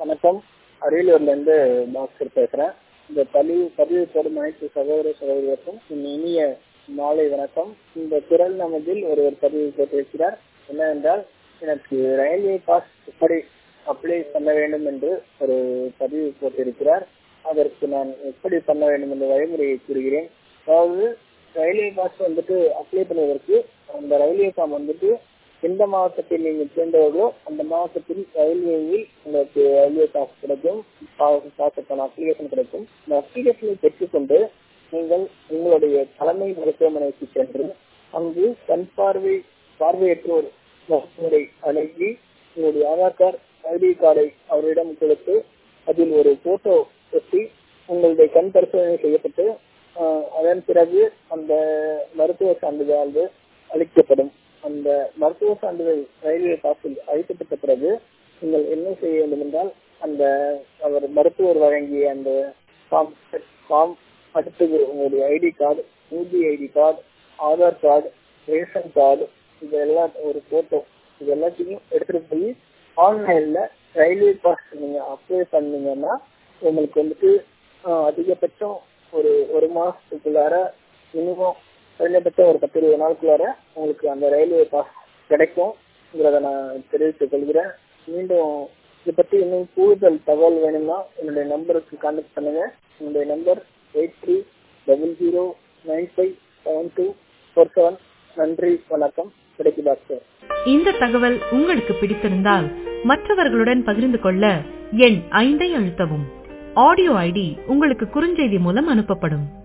வணக்கம் அரியலூர்ல இருந்து பாஸ்கர் பேசுறேன் இந்த பதிவு பதிவு போடும் அனைத்து சகோதர சகோதரிகளுக்கும் என் இனிய மாலை வணக்கம் இந்த குரல் நமதில் ஒருவர் பதிவு போட்டிருக்கிறார் என்னவென்றால் எனக்கு ரயில்வே பாஸ் எப்படி அப்ளை பண்ண வேண்டும் என்று ஒரு பதிவு போட்டிருக்கிறார் அதற்கு நான் எப்படி பண்ண வேண்டும் என்ற வழிமுறையை கூறுகிறேன் அதாவது ரயில்வே பாஸ் வந்துட்டு அப்ளை பண்ணுவதற்கு அந்த ரயில்வே ஃபார்ம் வந்துட்டு எந்த மாவட்டத்தில் நீங்கள் சேர்ந்தவர்களோ அந்த மாவட்டத்தில் ரயில்வேயில் உங்களுக்கு ரயில்வே பாஸ் கிடைக்கும் பாஸுக்கான அப்ளிகேஷன் கிடைக்கும் இந்த அப்ளிகேஷனை பெற்றுக்கொண்டு நீங்கள் உங்களுடைய தலைமை மருத்துவமனைக்கு சென்று அங்கு கண் பார்வை பார்வையற்றோர் மருத்துவரை அணுகி உங்களுடைய ஆதார் கார்டு ஐடி கார்டை அவரிடம் கொடுத்து அதில் ஒரு போட்டோ ஒட்டி உங்களுடைய கண் பரிசோதனை செய்யப்பட்டு அதன் பிறகு அந்த மருத்துவ சான்றிதழ் அளிக்கப்படும் அந்த மருத்துவ சான்றிதழ் ரயில்வே பாஸில் அளிக்கப்பட்ட பிறகு நீங்கள் என்ன செய்ய வேண்டும் என்றால் அந்த அவர் மருத்துவர் வழங்கிய அந்த ஃபார்ம் ஃபார்ம் அடுத்தது உங்களுடைய ID card UP ID card Aadhaar card ration card இது எல்லாம் ஒரு போட்டோ இது எல்லாத்தையும் எடுத்துட்டு போய் ஆன்லைன்ல ரயில்வே பாஸ் நீங்க அப்ளை பண்ணீங்கன்னா உங்களுக்கு வந்துட்டு அதிகபட்சம் ஒரு ஒரு மாசத்துக்குள்ளார மினிமம் குறைந்தபட்சம் ஒரு பத்து இருபது நாளுக்குள்ளார உங்களுக்கு அந்த ரயில்வே பாஸ் கிடைக்கும்ங்கிறத நான் தெரிவித்துக் கொள்கிறேன் மீண்டும் இதை பத்தி இன்னும் கூடுதல் தகவல் வேணும்னா என்னுடைய நம்பருக்கு கான்டாக்ட் பண்ணுங்க என்னுடைய number eight three double zero nine five seven two four seven நன்றி வணக்கம் கிடைக்கு பாஸ்கர் இந்த தகவல் உங்களுக்கு பிடித்திருந்தால் மற்றவர்களுடன் பகிர்ந்து கொள்ள எண் ஐந்தை அழுத்தவும் ஆடியோ ஐடி உங்களுக்கு குறுஞ்செய்தி மூலம் அனுப்பப்படும்